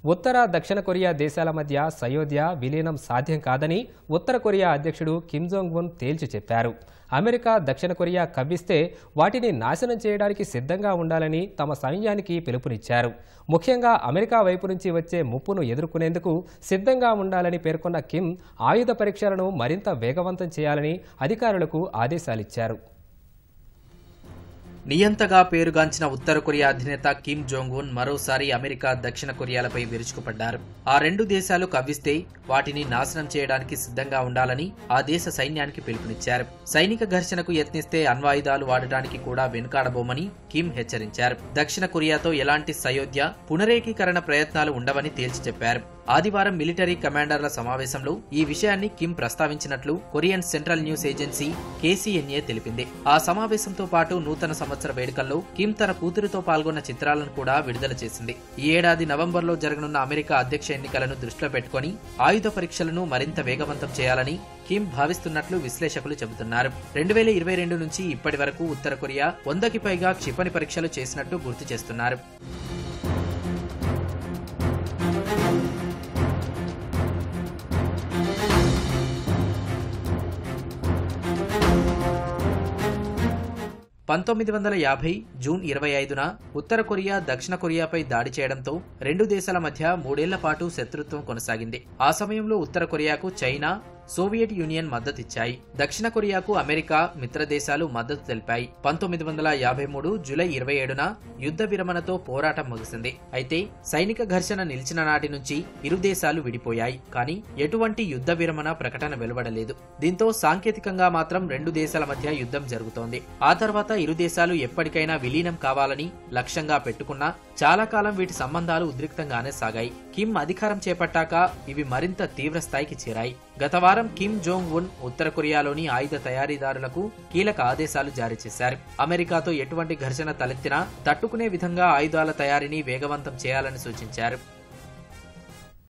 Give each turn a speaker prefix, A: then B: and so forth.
A: ఉత్తర దక్షిణ కొరియా దేశాల మధ్య సయోధ్య విలీనం సాధ్యం కాదని ఉత్తర కొరియా అధ్యక్షుడు కిమ్ జోంగ్ ఉన్ తేల్చి చెప్పారు అమెరికా దక్షిణ కొరియా కవ్విస్తే వాటిని నాశనం చేయడానికి సిద్ధంగా ఉండాలని తమ సైన్యానికి పిలుపునిచ్చారు ముఖ్యంగా అమెరికా వైపు నుంచి వచ్చే ముప్పును ఎదుర్కొనేందుకు సిద్ధంగా ఉండాలని పేర్కొన్న కిమ్ ఆయుధ పరీక్షలను మరింత వేగవంతం చేయాలని అధికారులకు ఆదేశాలిచ్చారు
B: నియంతగా పేరుగాంచిన ఉత్తర కొరియా అధినేత కిమ్ జోంగ్ ఉన్ మరోసారి అమెరికా దక్షిణ కొరియాలపై విరుచుకుపడ్డారు ఆ రెండు దేశాలు కవ్విస్తే వాటిని నాశనం చేయడానికి సిద్ధంగా ఉండాలని ఆ దేశ సైన్యానికి పిలుపునిచ్చారు సైనిక ఘర్షణకు యత్నిస్తే అణ్వాయుధాలు వాడటానికి కూడా వెనుకాడబోమని కిమ్ హెచ్చరించారు దక్షిణ కొరియాతో ఎలాంటి సయోధ్య పునరేకీకరణ ప్రయత్నాలు ఉండవని తేల్చి చెప్పారు ఆదివారం మిలిటరీ కమాండర్ల సమావేశంలో ఈ విషయాన్ని కిమ్ ప్రస్తావించినట్లు Korean Central News Agency KCNA తెలిపింది ఆ సమావేశంతో పాటు నూతన సంవత్సర వేడుకల్లో కిమ్ తన కూతురుతో పాల్గొన్న చిత్రాలను కూడా విడుదల చేసింది ఈ ఏడాది నవంబర్లో జరగనున్న అమెరికా అధ్యక్ష ఎన్నికలను దృష్టిలో పెట్టుకుని ఆయుధ పరీక్షలను మరింత వేగవంతం చేయాలని కిమ్ భావిస్తున్నట్లు విశ్లేషకులు చెబుతున్నారు రెండు వేల ఇరవై రెండు నుంచి ఇప్పటి వరకు ఉత్తర కొరియా వందకి పైగా క్షిపణి పరీక్షలు చేసినట్టు గుర్తు చేస్తున్నారు పంతొమ్మిది వందల యాభై జూన్ ఇరవై ఐదున ఉత్తర కొరియా దక్షిణ కొరియాపై దాడి చేయడంతో రెండు దేశాల మధ్య మూడేళ్ల పాటు శత్రుత్వం కొనసాగింది ఆ సమయంలో ఉత్తర కొరియాకు చైనా సోవియట్ యూనియన్ మద్దతిచ్చాయి దక్షిణ కొరియాకు అమెరికా మిత్ర దేశాలు మద్దతు తెలిపాయి పంతొమ్మిది వందల యాభై మూడు జూలై ఇరవై ఏడున యుద్ధ విరమణతో పోరాటం ముగిసింది అయితే సైనిక ఘర్షణ నిలిచిన నాటి నుంచి ఇరు దేశాలు విడిపోయాయి కానీ ఎటువంటి యుద్ధ విరమణ ప్రకటన వెలువడలేదు దీంతో సాంకేతికంగా మాత్రం రెండు దేశాల మధ్య యుద్ధం జరుగుతోంది ఆ తర్వాత ఇరు దేశాలు ఎప్పటికైనా విలీనం కావాలని లక్ష్యంగా పెట్టుకున్నా చాలా కాలం వీటి సంబంధాలు ఉద్రిక్తంగానే సాగాయి కిమ్ అధికారం చేపట్టాక ఇవి మరింత తీవ్ర స్థాయికి చేరాయి గత వారం కిమ్ జోంగ్ ఉన్ ఉత్తర కొరియాలోని ఆయుధ తయారీదారులకు కీలక ఆదేశాలు జారీ చేశారు అమెరికాతో ఎటువంటి ఘర్షణ తలెత్తినా తట్టుకునే విధంగా ఆయుధాల తయారీని వేగవంతం చేయాలని సూచించారు